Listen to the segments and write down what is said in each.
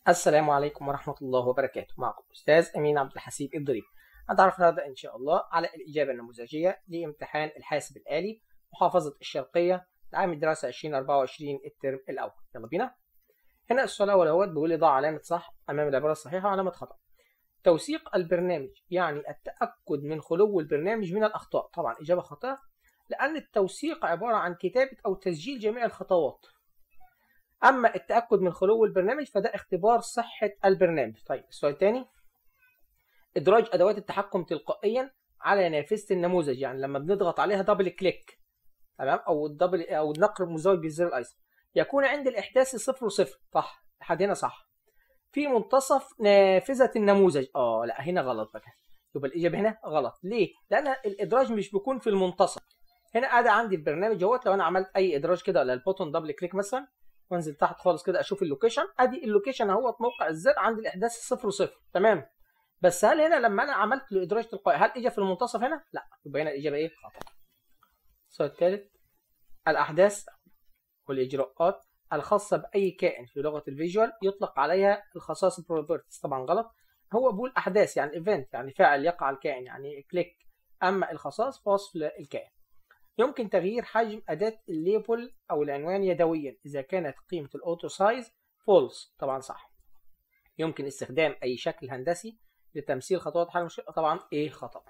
السلام عليكم ورحمة الله وبركاته معكم أستاذ أمين عبد الحسيب الضريب هنتعرف النهاردة إن شاء الله على الإجابة النموذجية لامتحان الحاسب الآلي محافظة الشرقية لعام الدراسة 2024 الترم الأول يلا بينا هنا السؤال الأول اهوت بيقول لي ضع علامة صح أمام العبارة الصحيحة وعلامة خطأ توثيق البرنامج يعني التأكد من خلو البرنامج من الأخطاء طبعا إجابة خاطئة لأن التوثيق عبارة عن كتابة أو تسجيل جميع الخطوات أما التأكد من خلو البرنامج فده اختبار صحة البرنامج طيب السؤال الثاني إدراج أدوات التحكم تلقائيا على نافذة النموذج يعني لما بنضغط عليها دبل كليك تمام أو الدبل أو النقر المزاوج بالزر الأيسر يكون عند الإحداث صفر وصفر صح لحد هنا صح في منتصف نافذة النموذج اه لا هنا غلط بقى يبقى الإجابة هنا غلط ليه؟ لأن الإدراج مش بيكون في المنتصف هنا ادي عندي البرنامج اهوت لو انا عملت اي ادراج كده على البوتون دبل كليك مثلا وانزل تحت خالص كده اشوف اللوكيشن ادي اللوكيشن اهوت موقع الزر عند الاحداث صفر وصفر تمام بس هل هنا لما انا عملت له ادراج تلقائي هل اجى في المنتصف هنا؟ لا يبقى هنا الاجابه ايه؟ خطا. السؤال الثالث الاحداث والاجراءات الخاصه باي كائن في لغه الفيجوال يطلق عليها الخصائص البروبرتيز طبعا غلط هو بيقول احداث يعني ايفنت يعني فعل يقع الكائن يعني كليك اما الخصائص فوصف الكائن يمكن تغيير حجم أداة الليبل أو العنوان يدويا إذا كانت قيمة الأوتو سايز فولس طبعا صح يمكن استخدام أي شكل هندسي لتمثيل خطوات حل المشكلة طبعا إيه خطأ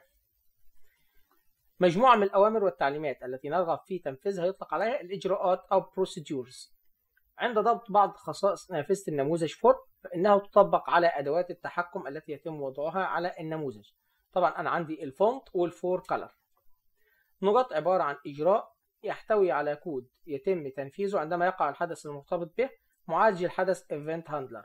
مجموعة من الأوامر والتعليمات التي نرغب في تنفيذها يطلق عليها الإجراءات أو procedures عند ضبط بعض خصائص نافذة النموذج فور فإنها تطبق على أدوات التحكم التي يتم وضعها على النموذج طبعا أنا عندي الفونت والفور كلر نقط عبارة عن إجراء يحتوي على كود يتم تنفيذه عندما يقع الحدث المرتبط به معالج الحدث Event Handler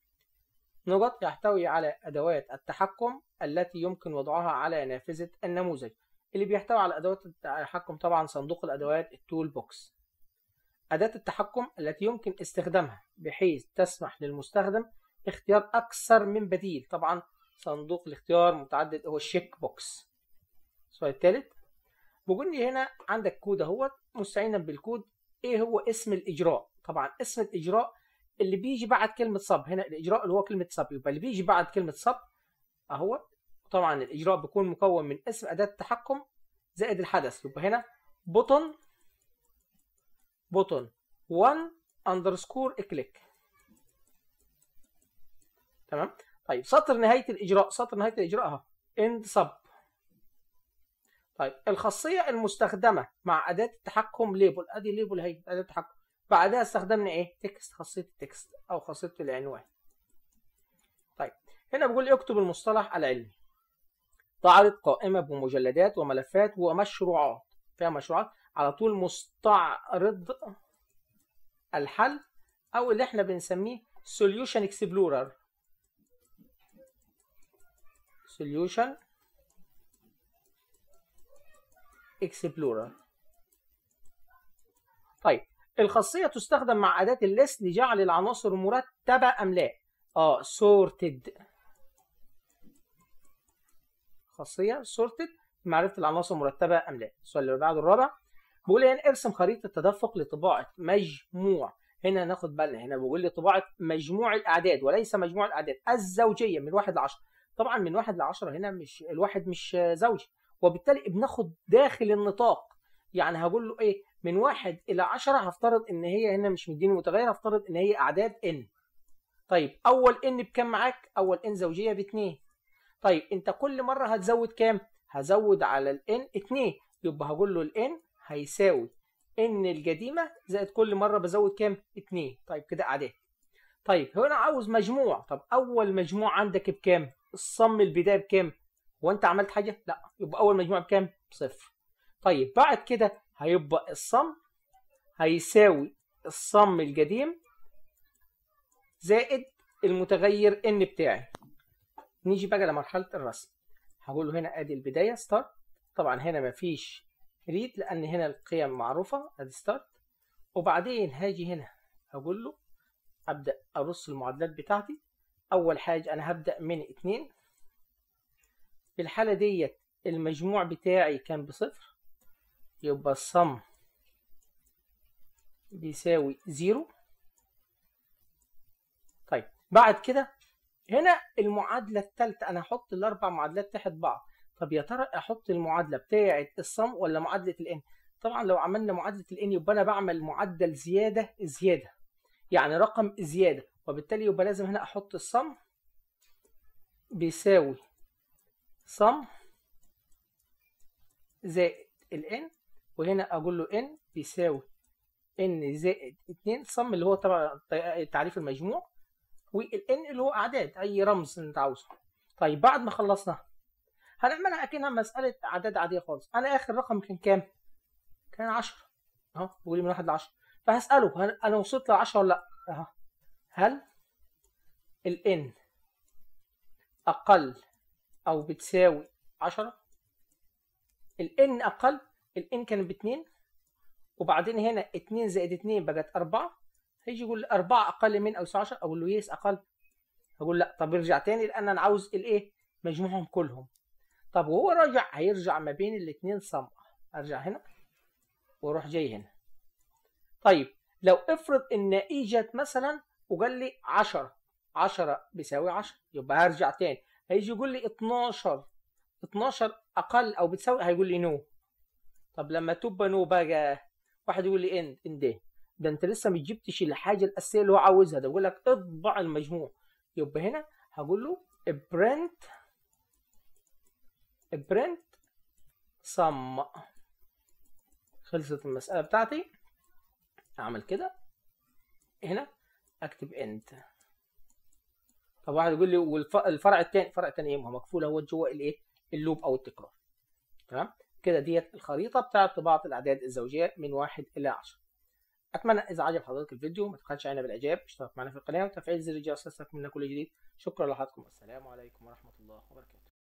نقط يحتوي على أدوات التحكم التي يمكن وضعها على نافذة النموذج اللي بيحتوي على أدوات التحكم طبعا صندوق الأدوات التول بوكس أداة التحكم التي يمكن استخدامها بحيث تسمح للمستخدم اختيار أكثر من بديل طبعا صندوق الاختيار متعدد هو الشيك بوكس السؤال الثالث بيقول لي هنا عندك كود اهوت مستعينا بالكود ايه هو اسم الاجراء طبعا اسم الاجراء اللي بيجي بعد كلمه صب هنا الاجراء اللي هو كلمه صب يبقى اللي بيجي بعد كلمه صب اهوت طبعا الاجراء بيكون مكون من اسم اداه التحكم زائد الحدث يبقى هنا بوتون بوتون 1 اندرسكور كليك تمام طيب سطر نهايه الاجراء سطر نهايه الاجراء اهو اند صب طيب الخاصيه المستخدمه مع اداه التحكم ليبل ادي ليبل اهي اداه التحكم بعدها استخدمنا ايه تكست خاصيه التكست او خاصيه العنوان طيب هنا بيقول لي اكتب المصطلح العلمي تعرض قائمه بمجلدات وملفات ومشروعات فيها مشروعات على طول مستعرض الحل او اللي احنا بنسميه solution explorer solution اكسبلورر طيب الخاصية تستخدم مع أداة الليست لجعل العناصر مرتبة أم لا اه sorted خاصية sorted معرفة العناصر مرتبة أم لا السؤال اللي بعده الرابع بيقول لي هنا ارسم خريطة تدفق لطباعة مجموع هنا ناخد بالنا هنا بيقول لي طباعة مجموع الأعداد وليس مجموع الأعداد الزوجية من واحد لعشرة طبعا من واحد لعشرة هنا مش الواحد مش زوجي وبالتالي بناخد داخل النطاق يعني هقول له ايه من واحد الى عشرة هفترض ان هي هنا مش مديني متغير هفترض ان هي اعداد ان طيب اول ان بكام معاك اول ان زوجيه باتنين طيب انت كل مره هتزود كام هزود على الان اتنين يبقى هقول له الان هيساوي ان القديمه زائد كل مره بزود كام اتنين طيب كده اعداد طيب هنا عاوز مجموع طب اول مجموع عندك بكام الصم البدايه بكام هو انت عملت حاجه لا يبقى اول مجموع بكام بصفر طيب بعد كده هيبقى الصم هيساوي الصم القديم زائد المتغير ان بتاعي نيجي بقى لمرحله الرسم هقول له هنا ادي البدايه ستارت طبعا هنا مفيش ريد لان هنا القيم معروفه ادي ستارت وبعدين هاجي هنا هقول له ابدا ارص المعادلات بتاعتي اول حاجه انا هبدا من اتنين في الحالة ديت المجموع بتاعي كان بصفر يبقى الصم بيساوي زيرو طيب بعد كده هنا المعادله الثالثه انا هحط الاربع معادلات تحت بعض طب يا ترى احط المعادله بتاعه الصم ولا معادله الان طبعا لو عملنا معادله الان يبقى انا بعمل معدل زياده زياده يعني رقم زياده وبالتالي يبقى لازم هنا احط الصم بيساوي صم زائد الان وهنا اقول له ان بيساوي ان زائد 2 صم اللي هو طبعا تعريف المجموع والان اللي هو اعداد اي رمز انت عاوزه طيب بعد ما خلصنا هنعملها اكنها مساله اعداد عاديه خالص انا اخر رقم كان كام كان 10 اهو بيقول لي من 1 ل 10 فهساله هل انا وصلت ل 10 ولا لا اهو هل الان اقل او بتساوي 10 الان اقل الان كانت ب 2 وبعدين هنا 2 زائد 2 بقت 4 هيجي يقول لي 4 اقل من او يساوي 10 اقول له يس اقل هقول لا طب ارجع تاني لان انا عاوز الايه مجموعهم كلهم طب وهو راجع هيرجع ما بين الاثنين صم ارجع هنا واروح جاي هنا طيب لو افرض النتيجة مثلا وقال لي 10 10 بيساوي 10 يبقى هرجع تاني هيجي يقول لي 12 12 اقل او بتساوي هيقول لي نو طب لما تبقى نو بقى واحد يقول لي ان ان ده ده انت لسه ما جبتش الحاجه الاساسيه اللي هو عاوزها ده بيقول لك اطبع المجموع يبقى هنا هقول له برنت برنت صم خلصت المساله بتاعتي اعمل كده هنا اكتب انت طب واحد يقول لي والفرع الثاني الفرع الثاني ايه ما هو مكفول اهو جوه الايه اللوب او التكرار تمام كده ديت الخريطه بتاعه طباعه الاعداد الزوجيه من واحد الى 10 اتمنى اذا عجب حضرتك الفيديو ما تبخلش علينا بالاعجاب اشترك معنا في القناه وتفعيل زر الجرس ليصلك منا كل جديد شكرا لحضراتكم والسلام عليكم ورحمه الله وبركاته